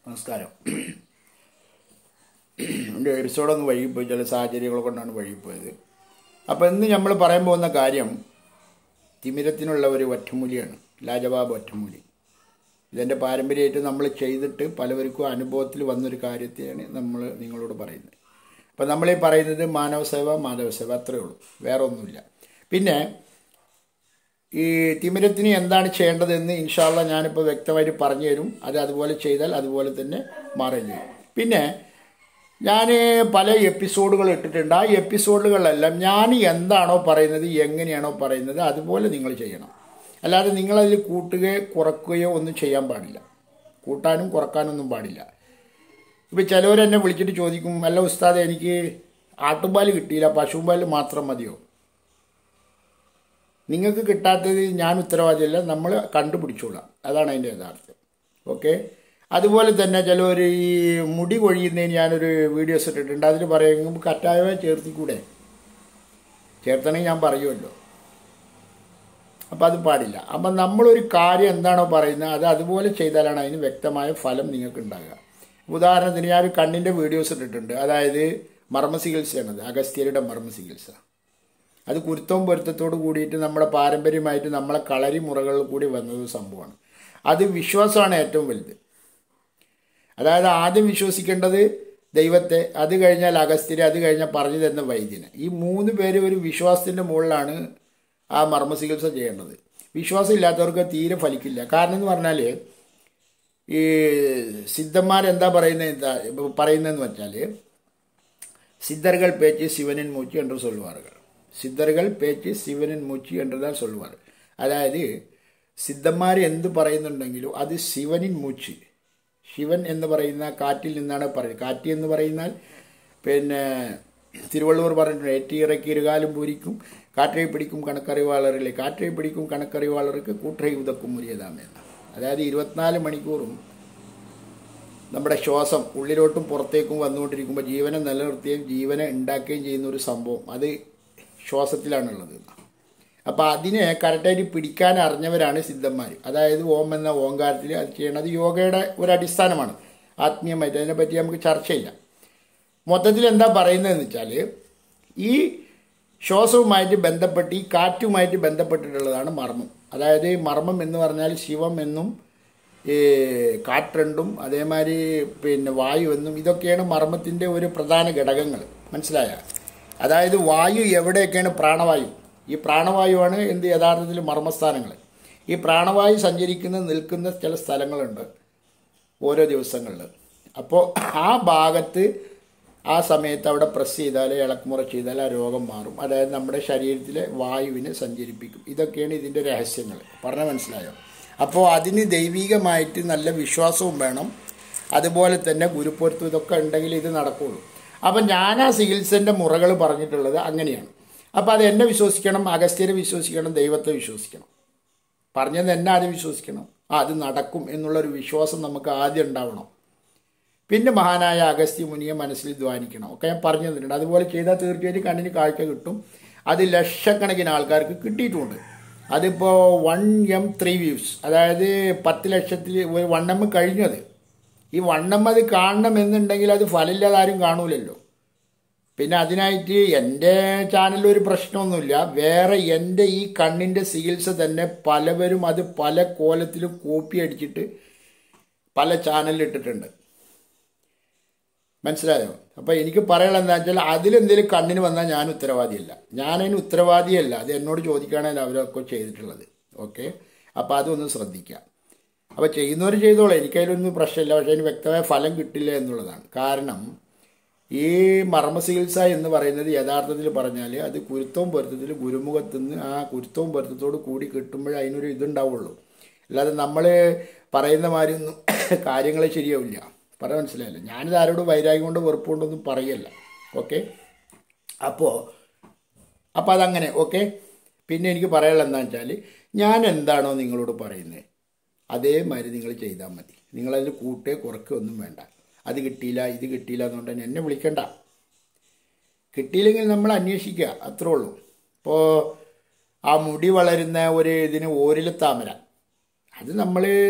നമസ്കാരം എൻ്റെ എപ്പിസോഡൊന്ന് വൈകിപ്പോയി ചില സാഹചര്യങ്ങൾ കൊണ്ടാണ് വൈകിപ്പോയത് അപ്പോൾ ഇന്ന് നമ്മൾ പറയാൻ പോകുന്ന കാര്യം തിമിരത്തിനുള്ള ഒരു ഒറ്റമൂലിയാണ് ലാജവാബ് ഒറ്റമൂലി ഇതെൻ്റെ പാരമ്പര്യമായിട്ട് നമ്മൾ ചെയ്തിട്ട് പലവർക്കും അനുഭവത്തിൽ വന്നൊരു കാര്യത്തെയാണ് നമ്മൾ നിങ്ങളോട് പറയുന്നത് അപ്പോൾ നമ്മളീ പറയുന്നത് മാനവസേവ മാനവസേവ അത്രയേ ഉള്ളൂ വേറെ ഒന്നുമില്ല പിന്നെ ഈ തിമിരത്തിന് എന്താണ് ചെയ്യേണ്ടതെന്ന് ഇൻഷാല്ല ഞാനിപ്പോൾ വ്യക്തമായിട്ട് പറഞ്ഞു തരും അത് അതുപോലെ ചെയ്താൽ അതുപോലെ തന്നെ മാറുകയും ചെയ്യും പിന്നെ ഞാൻ പല എപ്പിസോഡുകൾ ഇട്ടിട്ടുണ്ട് ആ എപ്പിസോഡുകളിലെല്ലാം ഞാൻ എന്താണോ പറയുന്നത് എങ്ങനെയാണോ പറയുന്നത് അതുപോലെ നിങ്ങൾ ചെയ്യണം അല്ലാതെ നിങ്ങളതിൽ കൂട്ടുകയോ കുറക്കുകയോ ഒന്നും ചെയ്യാൻ പാടില്ല കൂട്ടാനും കുറക്കാനൊന്നും പാടില്ല ഇപ്പം ചിലവരെന്നെ വിളിച്ചിട്ട് ചോദിക്കും അല്ല ഉസ്താദ് എനിക്ക് ആട്ടുപാൽ കിട്ടിയില്ല പശുപാൽ മാത്രം മതിയോ നിങ്ങൾക്ക് കിട്ടാത്തത് ഞാൻ ഉത്തരവാദിയല്ല നമ്മൾ കണ്ടുപിടിച്ചോളാം അതാണ് അതിൻ്റെ യഥാർത്ഥം ഓക്കെ അതുപോലെ തന്നെ ചിലവർ ഈ മുടി കൊഴിയുന്നതിന് ഞാനൊരു വീഡിയോസ് ഇട്ടിട്ടുണ്ട് അതിൽ പറയും കറ്റായ ചേർത്തിക്കൂടെ ചേർത്തണമെങ്കിൽ ഞാൻ പറയുമല്ലോ അപ്പം അത് പാടില്ല അപ്പം നമ്മളൊരു കാര്യം എന്താണോ പറയുന്നത് അത് അതുപോലെ ചെയ്താലാണ് അതിന് വ്യക്തമായ ഫലം നിങ്ങൾക്ക് ഉണ്ടാകുക ഉദാഹരണത്തിന് ഞാൻ ഒരു കണ്ണിൻ്റെ വീഡിയോസ് ഇട്ടിട്ടുണ്ട് അതായത് മർമ്മ ചികിത്സയാണത് അഗസ്ത്യരുടെ മർമ്മ ചികിത്സ അത് കുരുത്തവും പൊരുത്തത്തോട് കൂടിയിട്ട് നമ്മുടെ പാരമ്പര്യമായിട്ട് നമ്മളെ കളരി മുറകളിൽ കൂടി വന്നത് സംഭവമാണ് അത് വിശ്വാസമാണ് ഏറ്റവും വലുത് അതായത് ആദ്യം വിശ്വസിക്കേണ്ടത് ദൈവത്തെ അത് കഴിഞ്ഞാൽ അഗസ്ത്യരെ അത് കഴിഞ്ഞാൽ പറഞ്ഞു തരുന്ന വൈദ്യനെ ഈ മൂന്ന് പേര് ഒരു വിശ്വാസത്തിൻ്റെ മുകളിലാണ് ആ മർമ്മ ചികിത്സ ചെയ്യേണ്ടത് വിശ്വാസം ഇല്ലാത്തവർക്ക് തീരെ ഫലിക്കില്ല കാരണം എന്ന് പറഞ്ഞാൽ ഈ സിദ്ധന്മാരെന്താ പറയുന്നത് എന്താ പറയുന്നതെന്ന് വെച്ചാൽ സിദ്ധர்கள் பேச்சு சிவனின் மூச்சு என்று சொல்வார்கள் സിദ്ധர்கள் പേച്ച് ശിവനിൻ മൂച്ചി என்றுதான் சொல்வார் അതായത് സിദ്ധന്മാർ എന്ത് പറയുന്നുണ്ടെങ്കിലും അത് ശിവനിൻ മൂച്ച് ശിവൻ എന്ന് പറയുന്ന കാറ്റിൽ നിന്നാണ് പറയുന്നത് കാറ്റ് എന്ന് പറയുന്നാൽ പിന്നെ തിരുവള്ളുവർ പറഞ്ഞിട്ടുണ്ട് ഏറ്റിയിറക്കി ഇരുകാലും പൂരിക്കും കാറ്റை പിടിക്കും കണക്കറിവാളറിലെ കാറ്റை പിടിക്കും കണക്കറിവാളർക്ക് കൂട്ടൈ ഉതക്കും മുരിയതാമെന്ന് അതായത് ഇരുപത്തിനാല് മണിക്കൂറും നമ്മുടെ ശ്വാസം ഉള്ളിലോട്ടും പുറത്തേക്കും വന്നുകൊണ്ടിരിക്കുമ്പോൾ ജീവനെ നിലനിർത്തുകയും ജീവനെ ഉണ്ടാക്കുകയും ചെയ്യുന്ന ഒരു സംഭവം അത് ശ്വാസത്തിലാണുള്ളത് അപ്പോൾ അതിനെ കറക്റ്റായിട്ട് പിടിക്കാൻ അറിഞ്ഞവരാണ് സിദ്ധന്മാർ അതായത് ഓം എന്ന ഓങ്കാരത്തിൽ അത് ചെയ്യണത് യോഗയുടെ ഒരു അടിസ്ഥാനമാണ് ആത്മീയമായിട്ട് അതിനെപ്പറ്റി നമുക്ക് ചർച്ചയില്ല മൊത്തത്തിൽ എന്താ പറയുന്നതെന്ന് വെച്ചാൽ ഈ ശ്വാസവുമായിട്ട് ബന്ധപ്പെട്ട് ഈ കാറ്റുമായിട്ട് ബന്ധപ്പെട്ടിട്ടുള്ളതാണ് മർമ്മം അതായത് മർമ്മം എന്ന് പറഞ്ഞാൽ ശിവം എന്നും ഈ കാറ്റെണ്ടും അതേമാതിരി പിന്നെ വായു എന്നും ഇതൊക്കെയാണ് മർമ്മത്തിൻ്റെ ഒരു പ്രധാന ഘടകങ്ങൾ മനസ്സിലായ അതായത് വായു എവിടെയൊക്കെയാണ് പ്രാണവായു ഈ പ്രാണവായുവാണ് എന്ത് യഥാർത്ഥത്തിൽ മർമ്മസ്ഥാനങ്ങൾ ഈ പ്രാണവായു സഞ്ചരിക്കുന്ന നിൽക്കുന്ന ചില സ്ഥലങ്ങളുണ്ട് ഓരോ ദിവസങ്ങളിൽ അപ്പോൾ ആ ഭാഗത്ത് ആ സമയത്ത് അവിടെ പ്രസ് ചെയ്താൽ ഇളക്കുമുറ ചെയ്താൽ ആ രോഗം മാറും അതായത് നമ്മുടെ ശരീരത്തിലെ വായുവിനെ സഞ്ചരിപ്പിക്കും ഇതൊക്കെയാണ് ഇതിൻ്റെ രഹസ്യങ്ങൾ പറഞ്ഞ മനസ്സിലായോ അപ്പോൾ അതിന് ദൈവികമായിട്ട് നല്ല വിശ്വാസവും വേണം അതുപോലെ തന്നെ ഗുരുപ്പൊരുത്തം ഇതൊക്കെ ഉണ്ടെങ്കിൽ ഇത് നടക്കുകയുള്ളൂ അപ്പം ഞാൻ ആ ചികിത്സൻ്റെ മുറകൾ പറഞ്ഞിട്ടുള്ളത് അങ്ങനെയാണ് അപ്പോൾ അത് എന്നെ വിശ്വസിക്കണം അഗസ്ത്യരെ വിശ്വസിക്കണം ദൈവത്തെ വിശ്വസിക്കണം പറഞ്ഞത് എന്നെ ആദ്യം വിശ്വസിക്കണം ആ അത് നടക്കും എന്നുള്ളൊരു വിശ്വാസം നമുക്ക് ആദ്യം ഉണ്ടാവണം പിന്നെ മഹാനായ അഗസ്ത്യ മുനിയെ മനസ്സിൽ ധ്വാനിക്കണം ഒക്കെ ഞാൻ പറഞ്ഞു തന്നിട്ടുണ്ട് അതുപോലെ ചെയ്താൽ തീർച്ചയായിട്ടും കണ്ണിന് കാഴ്ച കിട്ടും അത് ലക്ഷക്കണക്കിന് ആൾക്കാർക്ക് കിട്ടിയിട്ടുമുണ്ട് അതിപ്പോൾ വൺ എം ത്രീ വ്യൂസ് അതായത് പത്ത് ലക്ഷത്തിൽ ഒരു വൺ എം കഴിഞ്ഞു അത് ഈ വൺ എം അത് കാണണമെന്നുണ്ടെങ്കിൽ അത് ഫലമില്ലാതെ ആരും കാണൂലല്ലോ പിന്നെ അതിനായിട്ട് എൻ്റെ ചാനലിൽ ഒരു പ്രശ്നമൊന്നുമില്ല വേറെ എൻ്റെ ഈ കണ്ണിൻ്റെ ചികിത്സ തന്നെ പലവരും അത് പല കോലത്തിലും കോപ്പി അടിച്ചിട്ട് പല ചാനലിൽ ഇട്ടിട്ടുണ്ട് മനസ്സിലായോ അപ്പോൾ എനിക്ക് പറയാനുള്ളത് എന്താ വെച്ചാൽ അതിലെന്തെങ്കിലും കണ്ണിന് വന്നാൽ ഞാൻ ഉത്തരവാദിയല്ല ഞാനതിന് ഉത്തരവാദിയല്ല അത് എന്നോട് ചോദിക്കുകയാണെങ്കിൽ അവരൊക്കെ ചെയ്തിട്ടുള്ളത് ഓക്കെ അപ്പോൾ അതൊന്ന് ശ്രദ്ധിക്കാം അപ്പോൾ ചെയ്യുന്നവർ ചെയ്തോളാം എനിക്കതിലൊന്നും പ്രശ്നമില്ല പക്ഷേ അതിന് വ്യക്തമായ ഫലം കിട്ടില്ല എന്നുള്ളതാണ് കാരണം ഈ മർമ്മ ചികിത്സ എന്ന് പറയുന്നത് യഥാർത്ഥത്തിൽ പറഞ്ഞാൽ അത് കുരുത്തവും പൊരുത്തത്തിൽ ഗുരുമുഖത്തു നിന്ന് ആ കുരുത്തവും പൊരുത്തത്തോട് കൂടി കിട്ടുമ്പോഴേ അതിനൊരു ഇതുണ്ടാവുള്ളൂ അല്ലാതെ നമ്മൾ പറയുന്ന മാതിരി ഒന്നും കാര്യങ്ങൾ ശരിയാവില്ല പറയാൻ മനസ്സിലായില്ല ഞാനിത് ആരോട് വൈരാഗ്യം കൊണ്ട് വെറുപ്പ് കൊണ്ടൊന്നും പറയല്ല ഓക്കെ അപ്പോൾ അപ്പോൾ അതങ്ങനെ ഓക്കെ പിന്നെ എനിക്ക് പറയാനുള്ളത് എന്താണെന്ന് വെച്ചാൽ ഞാൻ എന്താണോ നിങ്ങളോട് പറയുന്നത് അതേമാതിരി നിങ്ങൾ ചെയ്താൽ മതി നിങ്ങളതിൽ കൂട്ടേ കുറക്കുക ഒന്നും വേണ്ട അത് കിട്ടിയില്ല ഇത് കിട്ടിയില്ല എന്നുകൊണ്ട് തന്നെ എന്നെ വിളിക്കണ്ട കിട്ടിയില്ലെങ്കിൽ നമ്മൾ അന്വേഷിക്കുക അത്രേ ഉള്ളൂ ഇപ്പോൾ ആ മുടി വളരുന്ന ഒരു ഇതിന് ഓരിൽ താമര അത് നമ്മൾ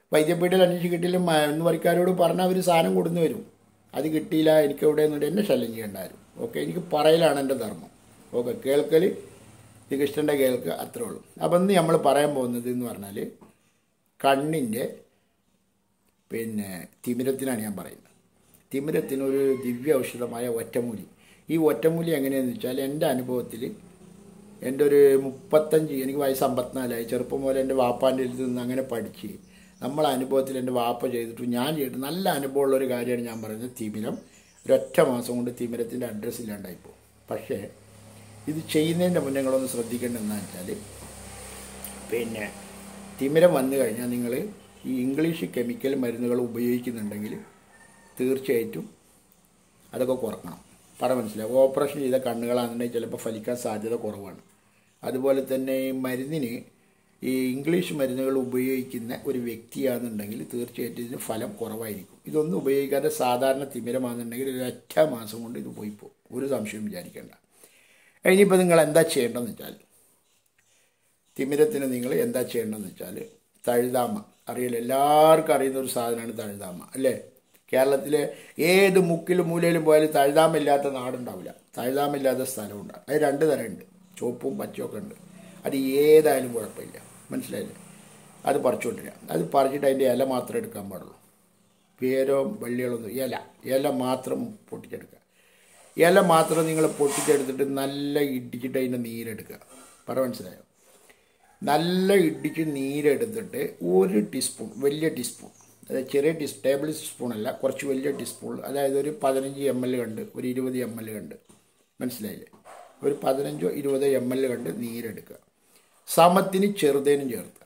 വൈദ്യപീഠയിൽ അന്വേഷിച്ച് കിട്ടിയില്ല എന്ന് പറിക്കാരോട് പറഞ്ഞാൽ അവർ സാധനം കൊടുന്നു വരും അത് കിട്ടിയില്ല എനിക്ക് എവിടെ നിന്നിട്ട് എന്നെ ശല്യം ചെയ്യേണ്ടായിരുന്നു ഓക്കെ എനിക്ക് പറയലാണ് എൻ്റെ ധർമ്മം ഓക്കെ കേൾക്കൽ ഇത് ഇഷ്ടൻ്റെ കേൾക്കുക അത്രേ ഉള്ളൂ അപ്പം ഇന്ന് നമ്മൾ പറയാൻ പോകുന്നത് എന്ന് പറഞ്ഞാൽ കണ്ണിൻ്റെ പിന്നെ തിമിരത്തിനാണ് ഞാൻ പറയുന്നത് തിമിരത്തിനൊരു ദിവ്യ ഔഷധമായ ഒറ്റമൂലി ഈ ഒറ്റമൂലി എങ്ങനെയാണെന്ന് വെച്ചാൽ എൻ്റെ അനുഭവത്തിൽ എൻ്റെ ഒരു മുപ്പത്തഞ്ച് എനിക്ക് വയസ്സ് അമ്പത്തിനാലായി ചെറുപ്പം മുതൽ എൻ്റെ വാപ്പാൻ്റെ അടുത്ത് നിന്ന് അങ്ങനെ പഠിച്ച് നമ്മളെ അനുഭവത്തിൽ എൻ്റെ വാപ്പ ചെയ്തിട്ട് ഞാൻ ചെയ്തിട്ട് നല്ല അനുഭവമുള്ള ഒരു കാര്യമാണ് ഞാൻ പറയുന്നത് തിമിരം ഒരൊറ്റ മാസം കൊണ്ട് തിമിരത്തിൻ്റെ അഡ്രസ്സ് ഇല്ലാണ്ടായിപ്പോവും പക്ഷേ ഇത് ചെയ്യുന്നതിൻ്റെ മുന്നേ നിങ്ങളൊന്ന് ശ്രദ്ധിക്കേണ്ടത് എന്താണെന്ന് വെച്ചാൽ പിന്നെ തിമിരം വന്നു കഴിഞ്ഞാൽ നിങ്ങൾ ഈ ഇംഗ്ലീഷ് കെമിക്കൽ മരുന്നുകൾ ഉപയോഗിക്കുന്നുണ്ടെങ്കിൽ തീർച്ചയായിട്ടും അതൊക്കെ കുറക്കണം പറ മനസ്സിലാവും ഓപ്പറേഷൻ ചെയ്ത കണ്ണുകളാണെന്നുണ്ടെങ്കിൽ ചിലപ്പോൾ ഫലിക്കാൻ സാധ്യത കുറവാണ് അതുപോലെ തന്നെ ഈ മരുന്നിന് ഈ ഇംഗ്ലീഷ് മരുന്നുകൾ ഉപയോഗിക്കുന്ന ഒരു വ്യക്തിയാണെന്നുണ്ടെങ്കിൽ തീർച്ചയായിട്ടും ഇതിന് ഫലം കുറവായിരിക്കും ഇതൊന്നും ഉപയോഗിക്കാതെ സാധാരണ തിമിരമാണെന്നുണ്ടെങ്കിൽ ഒരു ഒറ്റ മാസം കൊണ്ട് ഇത് പോയി പോകും ഒരു സംശയവും വിചാരിക്കേണ്ട ഇനിയിപ്പോൾ നിങ്ങൾ എന്താ ചെയ്യേണ്ടതെന്ന് വെച്ചാൽ തിമിരത്തിന് നിങ്ങൾ എന്താ ചെയ്യേണ്ടതെന്ന് വെച്ചാൽ തഴുതാമ അറിയില്ല എല്ലാവർക്കും അറിയുന്ന ഒരു സാധനമാണ് തഴുതാമ അല്ലേ കേരളത്തിലെ ഏത് മുക്കിലും മൂലയിലും പോയാലും തഴുതാമില്ലാത്ത നാടുണ്ടാവില്ല തഴുതാമില്ലാത്ത സ്ഥലമുണ്ടാകും അത് രണ്ട് തരമുണ്ട് ചുവപ്പും പച്ചയൊക്കെ ഉണ്ട് അത് ഏതായാലും കുഴപ്പമില്ല മനസ്സിലായില്ലേ അത് പറിച്ചുകൊണ്ടിരിക്കുക അത് പറിച്ചിട്ട് അതിൻ്റെ ഇല മാത്രമേ എടുക്കാൻ പാടുള്ളൂ വേരോ വള്ളികളൊന്നും ഇല ഇല മാത്രം പൊട്ടിച്ചെടുക്കുക ഇല മാത്രം നിങ്ങൾ പൊട്ടിച്ചെടുത്തിട്ട് നല്ല ഇടിച്ചിട്ട് അതിൻ്റെ നീരെടുക്കുക പറ മനസ്സിലായോ നല്ല ഇടിച്ച് നീരെടുത്തിട്ട് ഒരു ടീസ്പൂൺ വലിയ ടീസ്പൂൺ അതായത് ചെറിയ ടീ ടേബിൾ സ്പൂൺ അല്ല കുറച്ച് വലിയ ടീസ്പൂൺ അതായത് ഒരു പതിനഞ്ച് എം എൽ കണ്ട് ഒരു ഇരുപത് എം എൽ കണ്ട് മനസ്സിലായില്ലേ ഒരു പതിനഞ്ചോ ഇരുപതോ എം എൽ കണ്ട് നീരെടുക്കുക സമത്തിന് ചെറുതേനും ചേർക്കുക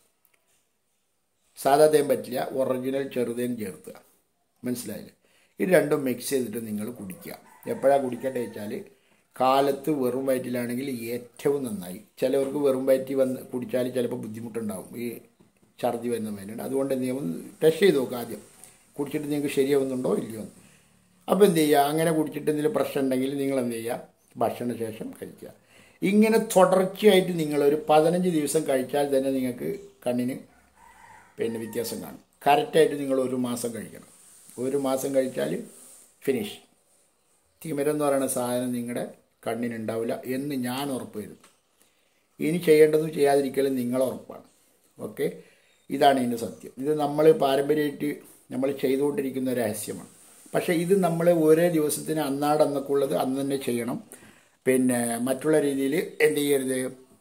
സാധാ തേൻ പറ്റില്ല ഒറിജിനൽ ചെറുതേനും ചേർത്തുക മനസ്സിലായില്ലേ ഇത് രണ്ടും മിക്സ് ചെയ്തിട്ട് നിങ്ങൾ കുടിക്കുക എപ്പോഴാണ് കുടിക്കട്ടെ വെച്ചാൽ കാലത്ത് വെറും വയറ്റിലാണെങ്കിൽ ഏറ്റവും നന്നായി ചിലവർക്ക് വെറും വയറ്റി വന്ന് കുടിച്ചാൽ ചിലപ്പോൾ ബുദ്ധിമുട്ടുണ്ടാവും ഈ ഛർദി വരുന്ന വേണ്ടിയിട്ട് അതുകൊണ്ട് എന്ത് ചെയ്യാം ടെസ്റ്റ് ചെയ്ത് നോക്കുക ആദ്യം കുടിച്ചിട്ട് നിങ്ങൾക്ക് ശരിയാവുന്നുണ്ടോ ഇല്ലയോ എന്ന് അപ്പോൾ എന്ത് ചെയ്യുക അങ്ങനെ കുടിച്ചിട്ട് എന്തെങ്കിലും പ്രശ്നം ഉണ്ടെങ്കിൽ നിങ്ങൾ എന്ത് ചെയ്യുക ഭക്ഷണശേഷം കഴിക്കുക ഇങ്ങനെ തുടർച്ചയായിട്ട് നിങ്ങളൊരു പതിനഞ്ച് ദിവസം കഴിച്ചാൽ തന്നെ നിങ്ങൾക്ക് കണ്ണിന് പിന്നെ വ്യത്യാസം കാണും കറക്റ്റായിട്ട് നിങ്ങൾ ഒരു മാസം കഴിക്കണം ഒരു മാസം കഴിച്ചാൽ ഫിനിഷ് തിമിരം എന്ന് പറയുന്ന സാധനം നിങ്ങളുടെ കണ്ണിനുണ്ടാവില്ല എന്ന് ഞാൻ ഉറപ്പ് വരുന്നു ഇനി ചെയ്യേണ്ടതും ചെയ്യാതിരിക്കലും നിങ്ങളെ ഉറപ്പാണ് ഓക്കെ ഇതാണ് ഇതിൻ്റെ സത്യം ഇത് നമ്മൾ പാരമ്പര്യമായിട്ട് നമ്മൾ ചെയ്തുകൊണ്ടിരിക്കുന്ന രഹസ്യമാണ് പക്ഷേ ഇത് നമ്മൾ ഒരേ ദിവസത്തിന് അന്നാടന്നൊക്കെയുള്ളത് അന്ന് തന്നെ ചെയ്യണം പിന്നെ മറ്റുള്ള രീതിയിൽ എന്ത് ചെയ്യരുത്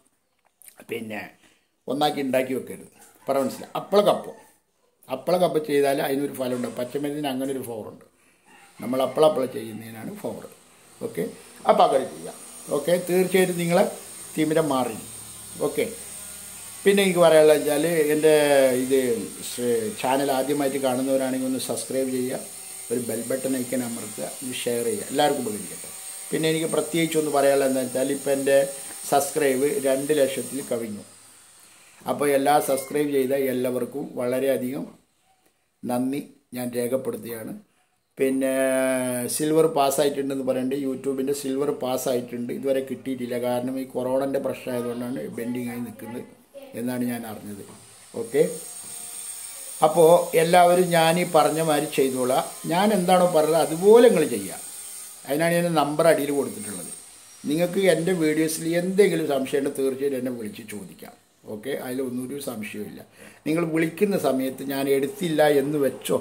പിന്നെ ഒന്നാക്കി ഉണ്ടാക്കി വെക്കരുത് പറ മനസ്സിലായി അപ്പളക്കപ്പം അപ്പളക്കപ്പം ചെയ്താൽ അതിനൊരു ഫലമുണ്ട് പച്ചമരുന്നിന് അങ്ങനെ ഒരു ഫോറുണ്ട് നമ്മൾ അപ്പളപ്പള ചെയ്യുന്നതിനാണ് ഫോർ ഓക്കെ അപ്പോൾ അങ്ങനെ ചെയ്യാം ഓക്കെ തീർച്ചയായിട്ടും നിങ്ങളെ തിമിരം മാറി ഓക്കെ പിന്നെ എനിക്ക് പറയാനുള്ളത് വെച്ചാൽ എൻ്റെ ഇത് ചാനൽ ആദ്യമായിട്ട് കാണുന്നവരാണെങ്കിൽ ഒന്ന് സബ്സ്ക്രൈബ് ചെയ്യുക ഒരു ബെൽ ബട്ടൺ ഐക്കൻ അമർത്തുക ഒന്ന് ഷെയർ ചെയ്യുക എല്ലാവർക്കും ഉപകരിക്കട്ടെ പിന്നെ എനിക്ക് പ്രത്യേകിച്ച് ഒന്ന് പറയാനുള്ളത് എന്താ വെച്ചാൽ ഇപ്പം എൻ്റെ സബ്സ്ക്രൈബ് രണ്ട് ലക്ഷത്തിൽ കവിഞ്ഞു അപ്പോൾ എല്ലാ സബ്സ്ക്രൈബ് ചെയ്ത എല്ലാവർക്കും വളരെയധികം നന്ദി ഞാൻ രേഖപ്പെടുത്തുകയാണ് പിന്നെ സിൽവർ പാസ്സായിട്ടുണ്ടെന്ന് പറയുന്നുണ്ട് യൂട്യൂബിൻ്റെ സിൽവർ പാസ്സായിട്ടുണ്ട് ഇതുവരെ കിട്ടിയിട്ടില്ല കാരണം ഈ കൊറോണൻ്റെ പ്രശ്നമായതുകൊണ്ടാണ് ബെൻഡിങ് ആയി നിൽക്കുന്നത് എന്നാണ് ഞാൻ അറിഞ്ഞത് ഓക്കെ അപ്പോൾ എല്ലാവരും ഞാൻ ഈ പറഞ്ഞ മാതിരി ചെയ്തോളാം ഞാൻ എന്താണോ പറഞ്ഞത് അതുപോലെ നിങ്ങൾ ചെയ്യുക അതിനാണ് ഞാൻ നമ്പർ അടിയിൽ കൊടുത്തിട്ടുള്ളത് നിങ്ങൾക്ക് എൻ്റെ വീഡിയോസിൽ എന്തെങ്കിലും സംശയം ഉണ്ടെങ്കിൽ തീർച്ചയായിട്ടും എന്നെ വിളിച്ച് ചോദിക്കാം ഓക്കെ അതിലൊന്നും ഒരു സംശയമില്ല നിങ്ങൾ വിളിക്കുന്ന സമയത്ത് ഞാൻ എടുത്തില്ല എന്ന് വെച്ചോ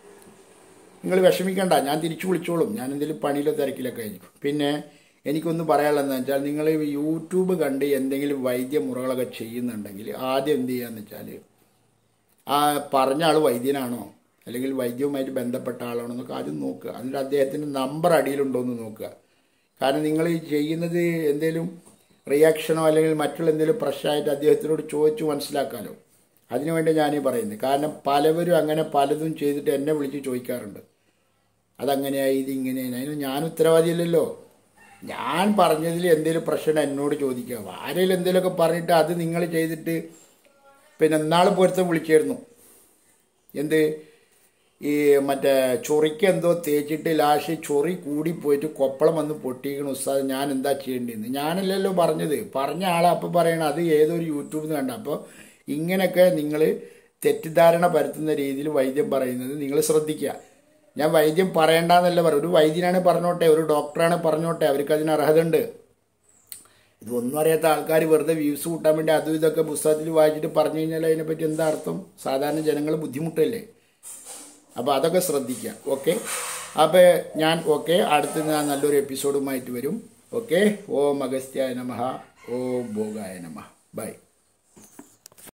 നിങ്ങൾ വിഷമിക്കണ്ട ഞാൻ തിരിച്ചു വിളിച്ചോളും ഞാൻ എന്തെങ്കിലും പണിയിലോ തിരക്കിലൊക്കെ ആയിരിക്കും പിന്നെ എനിക്കൊന്ന് പറയാനുള്ളതെന്ന് വെച്ചാൽ നിങ്ങൾ യൂട്യൂബ് കണ്ട് എന്തെങ്കിലും വൈദ്യമുറകളൊക്കെ ചെയ്യുന്നുണ്ടെങ്കിൽ ആദ്യം എന്ത് ചെയ്യാന്ന് വെച്ചാൽ ആ പറഞ്ഞ ആൾ വൈദ്യനാണോ അല്ലെങ്കിൽ വൈദ്യവുമായിട്ട് ബന്ധപ്പെട്ട ആളാണോ എന്നൊക്കെ ആദ്യം നോക്കുക എന്നിട്ട് അദ്ദേഹത്തിൻ്റെ നമ്പർ അടിയിലുണ്ടോ എന്ന് നോക്കുക കാരണം നിങ്ങൾ ഈ ചെയ്യുന്നത് എന്തെങ്കിലും റിയാക്ഷനോ അല്ലെങ്കിൽ മറ്റുള്ള എന്തെങ്കിലും പ്രശ്നമായിട്ട് അദ്ദേഹത്തിനോട് ചോദിച്ചു മനസ്സിലാക്കാമല്ലോ അതിനുവേണ്ടി ഞാനീ പറയുന്നത് കാരണം പലവരും അങ്ങനെ പലതും ചെയ്തിട്ട് എന്നെ വിളിച്ച് ചോദിക്കാറുണ്ട് അതങ്ങനെയായി ഇതിങ്ങനെയായി അതിന് ഞാൻ ഉത്തരവാദിയല്ലല്ലോ ഞാൻ പറഞ്ഞതിൽ എന്തെങ്കിലും പ്രശ്നം എന്നോട് ചോദിക്കുക ആരെങ്കിലും എന്തെങ്കിലുമൊക്കെ പറഞ്ഞിട്ട് അത് നിങ്ങൾ ചെയ്തിട്ട് പിന്നെ നാളെ പോരത്തെ വിളിച്ചായിരുന്നു എന്ത് ഈ മറ്റേ ചൊറിക്ക് എന്തോ തേച്ചിട്ട് ലാസ്റ്റ് ചൊറി കൂടി പോയിട്ട് കൊപ്പളം വന്ന് പൊട്ടിക്കണ ഉസ്താദ് ഞാൻ എന്താ ചെയ്യേണ്ടതെന്ന് ഞാനല്ലല്ലോ പറഞ്ഞത് പറഞ്ഞ ആളെ അപ്പം പറയണം അത് ഏതൊരു യൂട്യൂബിൽ നിന്ന് കണ്ട അപ്പോൾ ഇങ്ങനെയൊക്കെ നിങ്ങൾ തെറ്റിദ്ധാരണ പരത്തുന്ന രീതിയിൽ വൈദ്യം പറയുന്നത് നിങ്ങൾ ശ്രദ്ധിക്കുക ഞാൻ വൈദ്യം പറയണ്ടെന്നല്ല പറയും ഒരു വൈദ്യനാണ് പറഞ്ഞോട്ടെ ഒരു ഡോക്ടറാണ് പറഞ്ഞോട്ടെ അവർക്ക് അതിന് അർഹത ഉണ്ട് ഇതൊന്നും അറിയാത്ത ആൾക്കാർ വെറുതെ വ്യൂസ് കൂട്ടാൻ വേണ്ടി അതും ഇതൊക്കെ പുസ്തകത്തിൽ വായിച്ചിട്ട് പറഞ്ഞു കഴിഞ്ഞാൽ അതിനെപ്പറ്റി എന്താ അർത്ഥം സാധാരണ ജനങ്ങൾ ബുദ്ധിമുട്ടല്ലേ അപ്പോൾ അതൊക്കെ ശ്രദ്ധിക്കുക ഓക്കെ അപ്പോൾ ഞാൻ ഓക്കെ അടുത്ത് ഞാൻ നല്ലൊരു എപ്പിസോഡുമായിട്ട് വരും ഓക്കെ ഓം അഗസ്ത്യായ നമഃ ഓം ഭോഗായ നമഃ ബൈ